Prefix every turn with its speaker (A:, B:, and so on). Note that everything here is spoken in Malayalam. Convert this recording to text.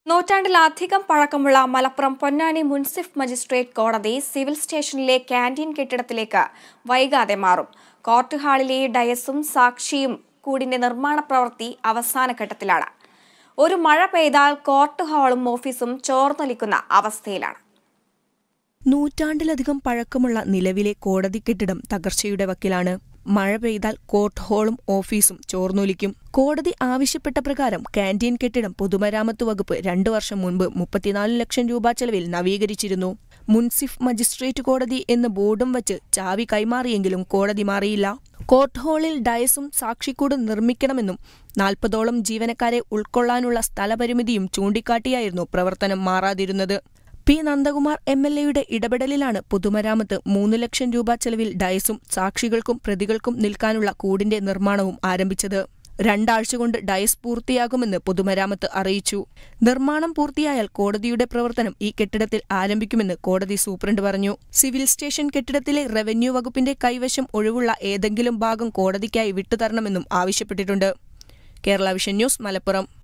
A: നൂറ്റാണ്ടിലധികം പഴക്കമുള്ള മലപ്പുറം പൊന്നാനി മുൻസിഫ് മജിസ്ട്രേറ്റ് കോടതി സിവിൽ സ്റ്റേഷനിലെ ക്യാന്റീൻ കെട്ടിടത്തിലേക്ക് വൈകാതെ മാറും കോർട്ട് ഹാളിലെ ഡയസും സാക്ഷിയും കൂടിന്റെ നിർമ്മാണ പ്രവൃത്തി അവസാന ഘട്ടത്തിലാണ് ഒരു മഴ പെയ്താൽ കോർട്ട് ഹാളും ഓഫീസും ചോർന്നൊലിക്കുന്ന അവസ്ഥയിലാണ്
B: നൂറ്റാണ്ടിലധികം പഴക്കമുള്ള നിലവിലെ കോടതി കെട്ടിടം തകർച്ചയുടെ വക്കിലാണ് മഴ പെയ്താൽ കോർട്ട് ഹാളും ഓഫീസും ചോർന്നൊലിക്കും കോടതി ആവശ്യപ്പെട്ട പ്രകാരം കാന്റീൻ കെട്ടിടം പൊതുമരാമത്ത് വകുപ്പ് രണ്ടു വർഷം മുൻപ് മുപ്പത്തിനാല് ലക്ഷം രൂപ ചെലവിൽ നവീകരിച്ചിരുന്നു മുൻസിഫ് മജിസ്ട്രേറ്റ് കോടതി എന്ന് ബോർഡും വച്ച് ചാവി കൈമാറിയെങ്കിലും കോടതി മാറിയില്ല കോർട്ട് ഹാളിൽ ഡയസും സാക്ഷിക്കൂട് നിർമ്മിക്കണമെന്നും നാൽപ്പതോളം ജീവനക്കാരെ ഉൾക്കൊള്ളാനുള്ള സ്ഥലപരിമിതിയും ചൂണ്ടിക്കാട്ടിയായിരുന്നു പ്രവർത്തനം മാറാതിരുന്നത് പി നന്ദകുമാർ എം എൽ എയുടെ ഇടപെടലിലാണ് പൊതുമരാമത്ത് മൂന്ന് ലക്ഷം രൂപ ചെലവിൽ ഡയസും സാക്ഷികൾക്കും പ്രതികൾക്കും നിൽക്കാനുള്ള കൂടിന്റെ നിർമ്മാണവും ആരംഭിച്ചത് രണ്ടാഴ്ച കൊണ്ട് ഡയസ് പൂർത്തിയാകുമെന്ന് പൊതുമരാമത്ത് അറിയിച്ചു നിർമ്മാണം പൂർത്തിയായാൽ കോടതിയുടെ പ്രവർത്തനം ഈ കെട്ടിടത്തിൽ ആരംഭിക്കുമെന്ന് കോടതി സൂപ്രണ്ട് പറഞ്ഞു സിവിൽ സ്റ്റേഷൻ കെട്ടിടത്തിലെ റവന്യൂ വകുപ്പിന്റെ കൈവശം ഒഴിവുള്ള ഏതെങ്കിലും ഭാഗം കോടതിക്കായി വിട്ടുതരണമെന്നും ആവശ്യപ്പെട്ടിട്ടുണ്ട് കേരള വിഷൻ ന്യൂസ് മലപ്പുറം